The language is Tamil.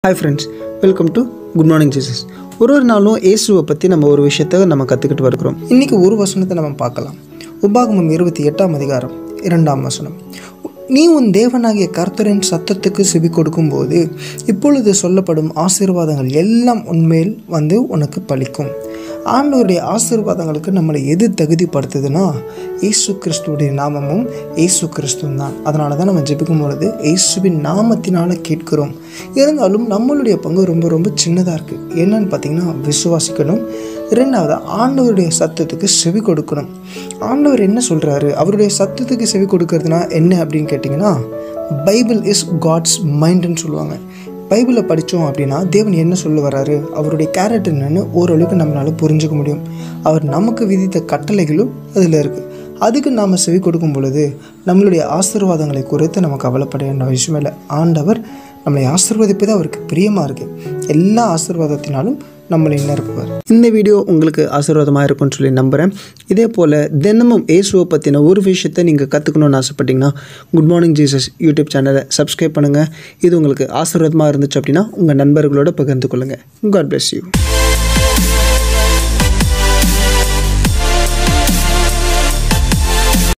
hi friends welcome to good morning Jesus ஒரு ஒரு நாளும் இயேசுவை பற்றி நம்ம ஒரு விஷயத்தை நம்ம கற்றுக்கிட்டு வருகிறோம் இன்றைக்கி ஒரு வசனத்தை நம்ம பார்க்கலாம் உபாகமம் இருபத்தி எட்டாம் அதிகாரம் இரண்டாம் வசனம் நீ உன் தேவனாகிய கர்த்தரின் சத்தத்துக்கு செவி கொடுக்கும்போது இப்பொழுது சொல்லப்படும் ஆசீர்வாதங்கள் எல்லாம் உன்மேல் வந்து உனக்கு பலிக்கும் ஆண்டவருடைய ஆசீர்வாதங்களுக்கு நம்மளை எது தகுதிப்படுத்துதுன்னா இயேசு கிறிஸ்துவுடைய நாமமும் இயேசு கிறிஸ்துவும் தான் அதனால தான் நம்ம ஜெபிக்கும் பொழுது இயேசுவின் நாமத்தினால கேட்கிறோம் இருந்தாலும் நம்மளுடைய பங்கு ரொம்ப ரொம்ப சின்னதாக இருக்குது என்னன்னு பார்த்தீங்கன்னா விசுவாசிக்கணும் இரண்டாவது ஆண்டவருடைய சத்தத்துக்கு செவி கொடுக்கணும் ஆண்டவர் என்ன சொல்கிறாரு அவருடைய சத்தத்துக்கு செவி கொடுக்கறதுனா என்ன அப்படின்னு கேட்டிங்கன்னா பைபிள் இஸ் காட்ஸ் மைண்டுன்னு சொல்லுவாங்க பைபிளை படித்தோம் அப்படின்னா தேவன் என்ன சொல்ல வராரு அவருடைய கேரக்டர் என்னன்னு ஓரளவுக்கு நம்மளால் புரிஞ்சுக்க முடியும் அவர் நமக்கு விதித்த கட்டளைகளும் அதில் இருக்குது அதுக்கு நாம் செவி கொடுக்கும் பொழுது நம்மளுடைய ஆசீர்வாதங்களை குறித்து நம்ம கவலைப்பட வேண்டிய விஷயம் இல்லை ஆண்டவர் நம்மளை ஆசீர்வதிப்பது அவருக்கு பிரியமாக இருக்குது எல்லா ஆசீர்வாதத்தினாலும் நம்மளை நிரப்புவார் இந்த வீடியோ உங்களுக்கு ஆசீர்வாதமாக இருக்கும்னு சொல்லி நம்புகிறேன் இதே போல் தினமும் இயேசுவை பற்றின ஒரு விஷயத்தை நீங்கள் கற்றுக்கணும்னு ஆசைப்பட்டீங்கன்னா குட் மார்னிங் ஜீசஸ் யூடியூப் சேனலை சப்ஸ்கிரைப் பண்ணுங்கள் இது உங்களுக்கு ஆசீர்வாதமாக இருந்துச்சு அப்படின்னா உங்கள் நண்பர்களோட பகிர்ந்து கொள்ளுங்கள் காட் bless யூ